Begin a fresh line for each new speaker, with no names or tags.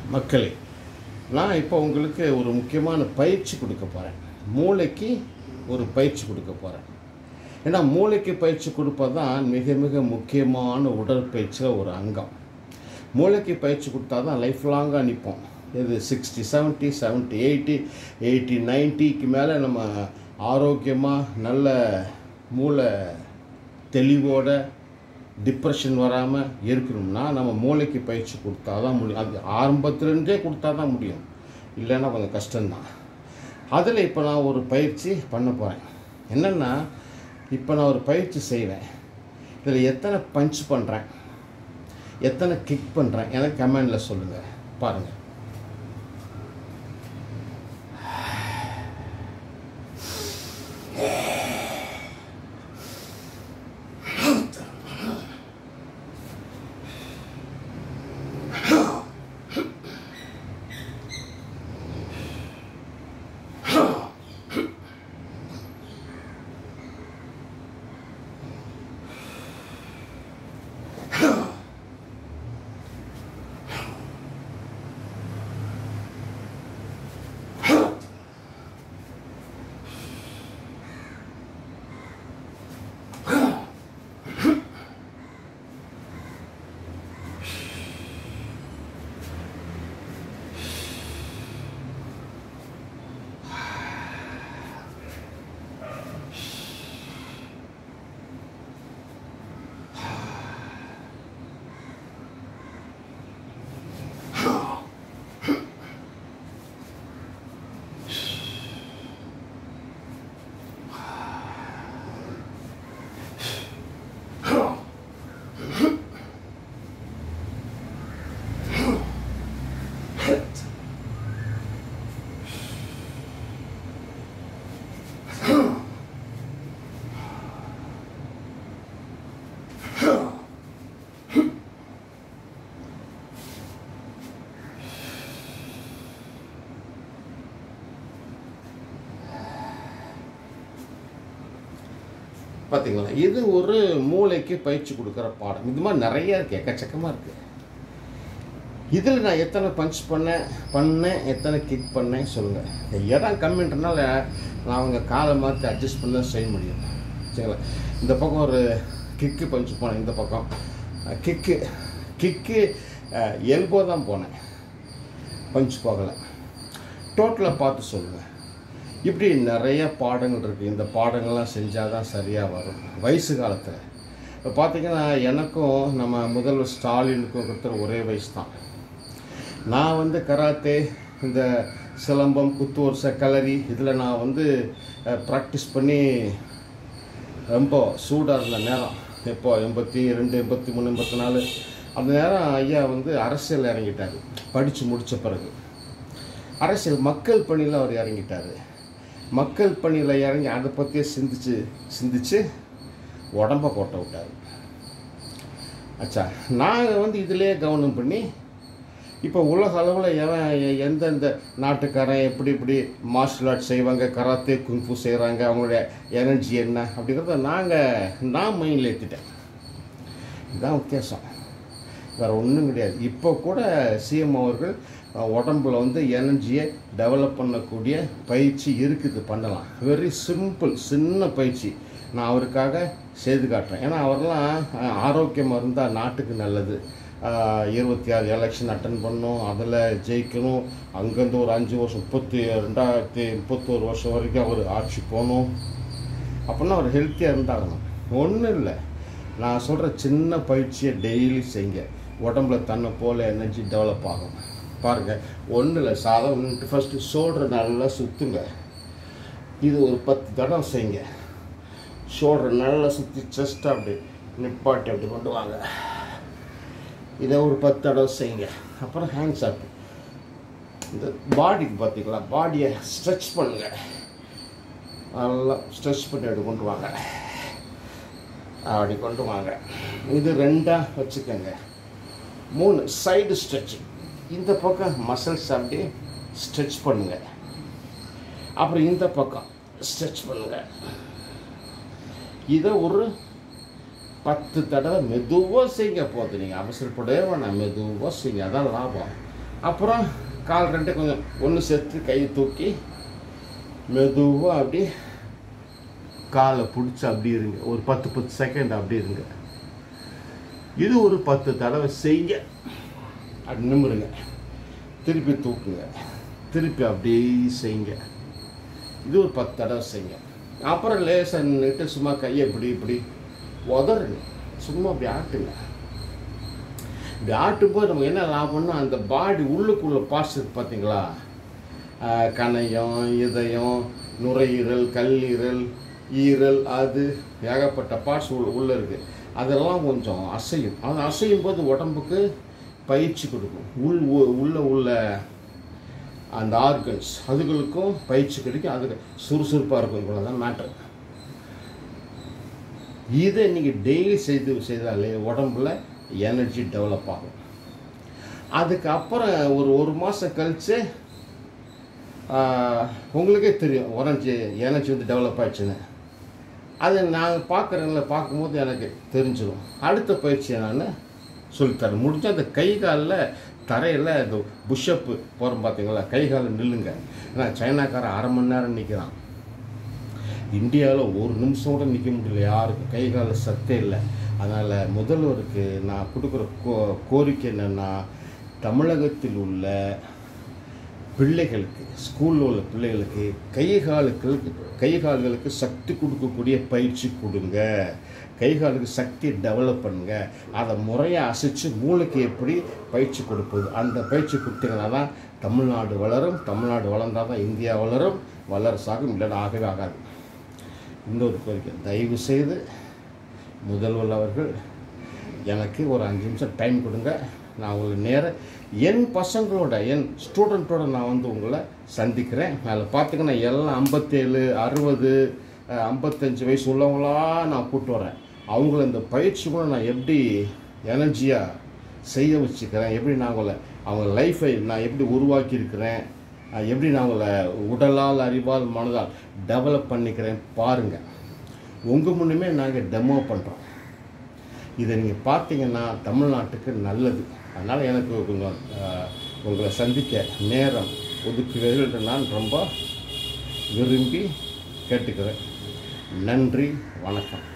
மக்களே நான் இப்போ உங்களுக்கு ஒரு முக்கியமான பயிற்சி கொடுக்க போகிறேன் மூளைக்கு ஒரு பயிற்சி கொடுக்க போகிறேன் ஏன்னா மூளைக்கு பயிற்சி கொடுப்பதான் மிக மிக முக்கியமான உடற்பயிற்சியில் ஒரு அங்கம் மூளைக்கு பயிற்சி கொடுத்தா தான் லைஃப் லாங்காக நிற்போம் இது sixty seventy seventy eighty eighty நைன்ட்டிக்கு மேலே நம்ம ஆரோக்கியமாக நல்ல மூளை தெளிவோட டிப்ரெஷன் வராமல் இருக்கணும்னா நம்ம மூளைக்கு பயிற்சி கொடுத்தா தான் முடியும் அது ஆரம்பத்துலேருந்தே கொடுத்தா தான் முடியும் இல்லைன்னா கொஞ்சம் கஷ்டம்தான் அதில் இப்போ நான் ஒரு பயிற்சி பண்ண போகிறேன் என்னென்னா இப்போ நான் ஒரு பயிற்சி செய்வேன் இதில் எத்தனை பஞ்ச் பண்ணுறேன் எத்தனை கிக் பண்ணுறேன் எனக்கு கமெண்டில் சொல்லுங்கள் பாருங்கள் பார்த்தீங்களா இது ஒரு மூளைக்கு பயிற்சி கொடுக்குற பாடம் இது மாதிரி நிறைய இருக்குது எக்கச்சக்கமாக இருக்குது இதில் நான் எத்தனை பஞ்ச் பண்ணேன் பண்ணேன் எத்தனை கிக் பண்ணேன் சொல்லுங்கள் இடம் கம்மின்றனால நான் அவங்க காலை மாற்றி அட்ஜஸ்ட் பண்ண செய்ய முடியும் சரிங்களா இந்த பக்கம் ஒரு கிக்கு பஞ்ச் போனேன் இந்த பக்கம் கிக்கு கிக்கு எல்போ தான் போனேன் பஞ்ச் போகலை டோட்டலாக பார்த்து சொல்லுங்கள் இப்படி நிறைய பாடங்கள் இருக்குது இந்த பாடங்கள்லாம் செஞ்சால் தான் சரியாக வரும் வயசு காலத்தில் இப்போ பார்த்தீங்கன்னா எனக்கும் நம்ம முதல்வர் ஸ்டாலினுக்கும் ஒருத்தர் ஒரே வயசு தான் நான் வந்து கராத்தே இந்த சிலம்பம் குத்துவரிசை கலரி இதில் நான் வந்து ப்ராக்டிஸ் பண்ணி ரொம்ப சூடாக இருந்த நேரம் எப்போ எண்பத்தி ரெண்டு எண்பத்தி மூணு எண்பத்தி நாலு அந்த நேரம் ஐயா வந்து அரசியல் இறங்கிட்டார் படித்து முடித்த பிறகு அரசியல் மக்கள் பணியில் அவர் இறங்கிட்டார் மக்கள் பணியில் இறங்கி அதை பற்றியே சிந்திச்சு சிந்திச்சு உடம்ப போட்ட விட்டார் அச்சா நாங்கள் வந்து இதிலே கவனம் பண்ணி இப்போ உலக அளவில் எவன் எந்தெந்த நாட்டுக்காரன் எப்படி இப்படி மார்ஷல் ஆர்ட்ஸ் செய்வாங்க கராத்தே குங்ஃபு செய்கிறாங்க அவங்களுடைய எனர்ஜி என்ன அப்படிங்கிறத நாங்கள் நான் மைண்டில் ஏற்றிட்டேன் இதுதான் வித்தியாசம் வேறு ஒன்றும் கிடையாது இப்போ கூட சிஎம் அவர்கள் உடம்புல வந்து எனர்ஜியை டெவலப் பண்ணக்கூடிய பயிற்சி இருக்குது பண்ணலாம் வெரி சிம்பிள் சின்ன பயிற்சி நான் அவருக்காக செய்து காட்டுறேன் ஏன்னா அவரெல்லாம் ஆரோக்கியமாக இருந்தால் நாட்டுக்கு நல்லது இருபத்தி ஆறு எலெக்ஷன் அட்டன் பண்ணணும் அதில் ஜெயிக்கணும் அங்கேருந்து ஒரு அஞ்சு வருஷம் முப்பத்தி ரெண்டாயிரத்தி முப்பத்தோரு வருஷம் வரைக்கும் அவர் ஆட்சி போகணும் அப்படின்னா அவர் ஹெல்த்தியாக இருந்தாகணும் ஒன்றும் இல்லை நான் சொல்கிற சின்ன பயிற்சியை டெய்லி செய்யுங்க உடம்புல தன்னை போல் எனர்ஜி டெவலப் ஆகும் பாருங்கள் ஒன்றும் இல்லை சாதம் நின்றுட்டு ஃபஸ்ட்டு ஷோல்டரை நல்லா சுற்றுங்க இது ஒரு பத்து தடவை செய்யுங்க ஷோல்டரை நல்லா சுற்றி செஸ்ட் அப்படி நிப்பாட்டி அப்படி கொண்டு வாங்க இதை ஒரு பத்து தடவை செய்யுங்க அப்புறம் ஹேண்ட்ஸ் அப் இந்த பாடிக்கு பார்த்தீங்களா பாடியை ஸ்ட்ரெச் பண்ணுங்கள் நல்லா ஸ்ட்ரெச் பண்ணி அப்படி கொண்டு வாங்க அப்படி கொண்டு வாங்க இது ரெண்டாக வச்சுக்கோங்க மூணு சைடு ஸ்ட்ரெச்சிங் இந்த பக்கம் மசில்ஸ் அப்படியே ஸ்ட்ரெச் பண்ணுங்க அப்புறம் இந்த பக்கம் ஸ்ட்ரெச் பண்ணுங்க இதை ஒரு பத்து தடவை மெதுவாக செய்யுங்க போதும் நீங்கள் அவசரப்படவே வேணாம் மெதுவாக செய்யுங்க அதான் லாபம் அப்புறம் கால் ரெண்டு கொஞ்சம் ஒன்று சேர்த்து கையை தூக்கி மெதுவாக அப்படி காலை பிடிச்சி அப்படி இருங்க ஒரு பத்து பத்து செகண்ட் அப்படி இருங்க இது ஒரு பத்து தடவை செய்ய அப்படி நிமிருங்க திருப்பி தூக்குங்க திருப்பி அப்படியே செய்யுங்க இது ஒரு பத்து தடவை செய்யுங்க அப்புறம் லேசாக நின்றுட்டு சும்மா கையை இப்படி இப்படி உதறுங்க சும்மா அப்படி ஆட்டுங்க இப்படி ஆட்டும்போது நமக்கு என்ன லாபம்னா அந்த பாடி உள்ளுக்குள்ள பார்ட்ஸ் இருக்கு பார்த்தீங்களா ஆஹ் கணையம் இதயம் நுரையீரல் கல்லீரல் ஈரல் அது ஏகப்பட்ட பார்ட்ஸ் உள்ள உள்ளே இருக்குது அதெல்லாம் கொஞ்சம் அசையும் அது அசையும் போது உடம்புக்கு பயிற்சி கொடுக்கும் உள் உ- உள்ள உள்ள அந்த ஆர்கன்ஸ் அதுகளுக்கும் பயிற்சி கிடைக்கும் அதுக்கு சுறுசுறுப்பாக இருக்கும் இவ்வளோதான் மேட்ரு இதை நீங்கள் டெய்லி செய்து செய்தாலே உடம்புல எனர்ஜி டெவலப் ஆகும் அதுக்கப்புறம் ஒரு ஒரு மாதம் கழித்து உங்களுக்கே தெரியும் உடஞ்சி எனர்ஜி வந்து டெவலப் ஆயிடுச்சுன்னு அதை நான் பார்க்குறேன்ல பார்க்கும்போது எனக்கு தெரிஞ்சிடும் அடுத்த பயிற்சி என்னன்னு சொல்லித்தரேன் முடிஞ்ச அந்த கை காலில் தரையில் இந்த புஷ்அப்பு போகிறோம் பார்த்தீங்களா கை காலில் நில்லுங்க ஏன்னா சைனாக்காரன் அரை மணி நேரம் நிற்கிறான் இந்தியாவில் ஒரு நிமிஷம் கூட நிற்க முடியல யாருக்கும் கை கால சத்தே இல்லை அதனால் முதல்வருக்கு நான் கொடுக்குற கோ கோரிக்கை என்னென்னா தமிழகத்தில் உள்ள பிள்ளைகளுக்கு ஸ்கூலில் உள்ள பிள்ளைகளுக்கு கை காலுக்கு கை கால்களுக்கு சக்தி கொடுக்கக்கூடிய பயிற்சி கொடுங்க கை காலுக்கு சக்தியை டெவலப் பண்ணுங்க அதை முறையாக அசைச்சு மூளைக்கு எப்படி பயிற்சி கொடுப்பது அந்த பயிற்சி கொடுத்தீங்கன்னா தான் தமிழ்நாடு வளரும் தமிழ்நாடு வளர்ந்தால் தான் இந்தியா வளரும் வல்லரசாகும் இல்லைன்னா ஆகவே ஆகாது இன்னொரு கோரிக்கை தயவு செய்து முதல்வர் அவர்கள் எனக்கு ஒரு அஞ்சு நிமிஷம் டைம் கொடுங்க நான் உங்களை நேர என் பசங்களோட என் ஸ்டூடெண்ட்டோட நான் வந்து உங்களை சந்திக்கிறேன் அதில் பார்த்தீங்கன்னா எல்லாம் ஐம்பத்தேழு அறுபது ஐம்பத்தஞ்சு வயசு உள்ளவங்களா நான் கூப்பிட்டு வரேன் அவங்கள இந்த பயிற்சி கூட நான் எப்படி எனர்ஜியாக செய்ய வச்சுக்கிறேன் எப்படி நான் அவங்கள அவங்க லைஃப்பை நான் எப்படி உருவாக்கியிருக்கிறேன் அஹ் எப்படி நான் அவங்கள உடலால் அறிவால் மனதால் டெவலப் பண்ணிக்கிறேன் பாருங்கள் உங்கள் முன்னுமே நாங்கள் டெமோ பண்ணுறோம் இதை நீங்கள் பார்த்தீங்கன்னா தமிழ்நாட்டுக்கு நல்லது அதனால் எனக்கு கொஞ்சம் அஹ், உங்களை சந்திக்க நேரம் ஒதுக்குவீர்கள் என்று நான் ரொம்ப விரும்பி கேட்டுக்கிறேன் நன்றி வணக்கம்